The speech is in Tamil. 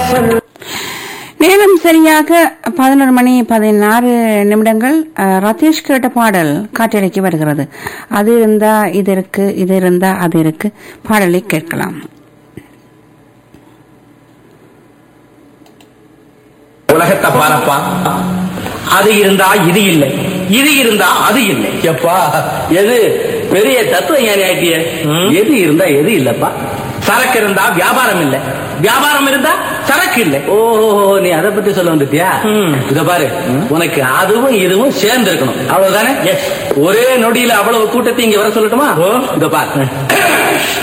நேரம் சரியாக பதினொரு மணி பதினாறு நிமிடங்கள் அஹ், ரதீஷ் கேட்ட பாடல் காற்றடைக்கு வருகிறது அது இருந்தா இது இருக்கு இது இருந்தா அது இருக்கு பாடலை கேட்கலாம் உலகத்தை பாரப்பா அது இருந்தா இது இல்லை இது இருந்தா அது இல்லை எப்பா எது பெரிய தத்துவ ஞானி ஆயிட்டிய எது இருந்தா எது இல்லப்பா சரக்கு இருந்தா வியாபாரம் இல்லை வியாபாரம் இருந்தா சரக்கு இல்லை ஓஹோ நீ அதை பத்தி சொல்ல வந்துட்டியா ம். இத பாரு உனக்கு அதுவும் இதுவும் சேர்ந்து இருக்கணும் அவ்வளவுதானே Yes. ஒரே நொடியில அவ்வளவு கூட்டத்தை இங்க வர சொல்லட்டுமா ஓ. இத பாரு